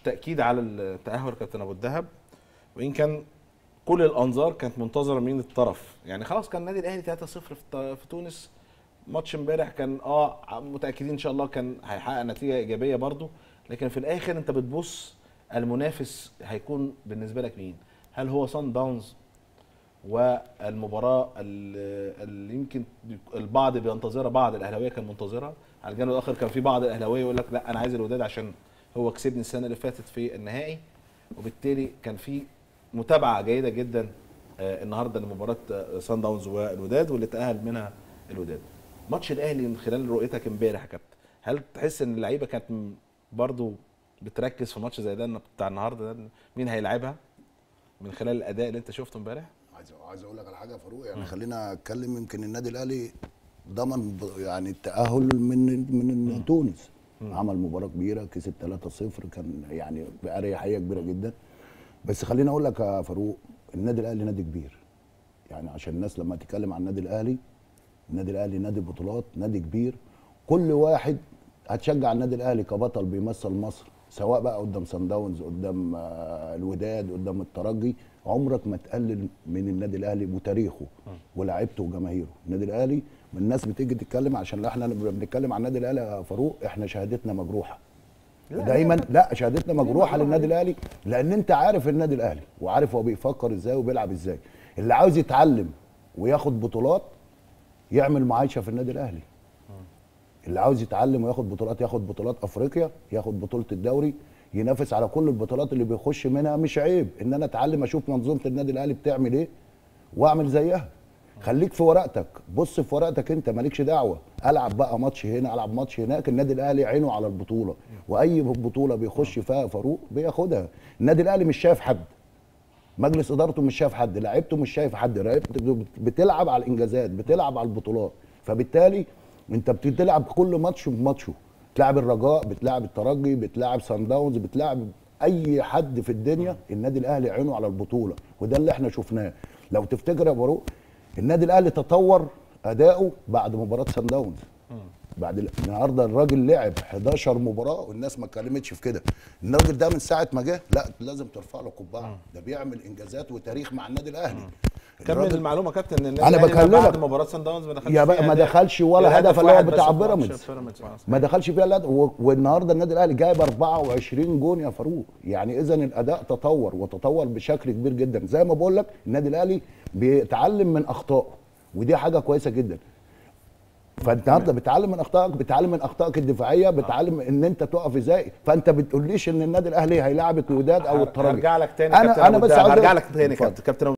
تاكيد على التاهل كابتن ابو الدهب وان كان كل الانظار كانت منتظره مين الطرف يعني خلاص كان النادي الاهلي 3-0 في الت- في تونس ماتش امبارح كان اه متاكدين ان شاء الله كان هيحقق نتيجه ايجابيه برضو لكن في الاخر انت بتبص المنافس هيكون بالنسبه لك مين هل هو صن داونز والمباراه ال- اللي يمكن البعض بينتظرها بعض الاهلاويه كان منتظرها على الجانب الاخر كان في بعض الاهلاويه يقول لك لا انا عايز الوداد عشان هو كسبني السنه اللي فاتت في النهائي وبالتالي كان في متابعه جيده جدا آه، النهارده لمباراه آه، سان داونز والوداد واللي تاهل منها الوداد ماتش الاهلي من خلال رؤيتك امبارح يا كابتن هل تحس ان اللعيبه كانت م- برضو بتركز في ماتش زي ده إن بتاع النهارده ده مين هيلعبها من خلال الاداء اللي انت شفته امبارح عايز عايز اقول لك على حاجه يا فاروق يعني خلينا اتكلم يمكن النادي الاهلي ضمن ب- يعني التاهل من من تونس عمل مباراه كبيره كسب 3-0 كان يعني باريحيه كبيره جدا بس خليني اقول لك يا فاروق النادي الاهلي نادي كبير يعني عشان الناس لما تتكلم عن النادي الاهلي النادي الاهلي نادي بطولات نادي كبير كل واحد هتشجع النادي الاهلي كبطل بيمثل مصر سواء بقى قدام سان داونز قدام آه، الوداد قدام الترجي عمرك ما تقلل من النادي الاهلي وتاريخه ولاعيبته وجماهيره النادي الاهلي من الناس بتيجي تتكلم عشان لا احنا لما بنتكلم عن النادي الاهلي يا فاروق احنا شهادتنا مجروحه دايما لا شهادتنا مجروحه للنادي الاهلي لان انت عارف النادي الاهلي وعارف هو بيفكر ازاي وبيلعب ازاي اللي عاوز يتعلم وياخد بطولات يعمل معايشه في النادي الاهلي اللي عاوز يتعلم وياخد بطولات ياخد بطولات افريقيا ياخد بطوله الدوري ينافس على كل البطولات اللي بيخش منها مش عيب ان انا اتعلم اشوف منظومه النادي الاهلي بتعمل ايه واعمل زيها خليك في ورقتك بص في ورقتك انت مالكش دعوه العب بقى ماتش هنا العب ماتش هناك النادي الاهلي عينه على البطوله واي بطوله بيخش فيها فاروق بياخدها النادي الاهلي مش شايف حد مجلس ادارته مش شايف حد لعيبته مش شايف حد لعيبته بتلعب على الانجازات بتلعب على البطولات فبالتالي انت بتلعب كل ماتش بماتشه بتلعب الرجاء بتلعب الترجي بتلعب سان داونز بتلعب اي حد في الدنيا النادي الاهلي عينه على البطوله وده اللي احنا شفناه لو تفتكر يا فاروق النادي الاهلي تطور اداؤه بعد مباراه سان داونز بعد ال- النهارده الراجل لعب 11 مباراه والناس ما اتكلمتش في كده الراجل ده من ساعه ما جه لا لازم ترفع له قبعه ده بيعمل انجازات وتاريخ مع النادي الاهلي كمل الراجل- المعلومه يا كابتن ان النادي أنا الأهلي بكلمك. بعد مباراه سان داونز ما دخلش يا بقى فيها ما أهداف. دخلش ولا غير هدف اللي هو واحد بس بتاع في ماتش بيراميدز. بيراميدز مع ما دخلش فيها لا و- والنهارده النادي الاهلي جايب 24 جون يا فاروق يعني اذا الاداء تطور وتطور بشكل كبير جدا زي ما بقول لك النادي الاهلي بيتعلم من اخطائه ودي حاجه كويسه جدا فانت النهارده بتعلم من اخطائك بتعلم من اخطائك الدفاعيه بتعلم ان انت تقف ازاي فانت بتقوليش ان النادي الاهلي هيلاعب الوداد او الترجي هرجع لك تاني انا كابتن انا أبو بس الدهب. عاوز هرجع أقول- لك تاني اتفضل. كابتن كابتن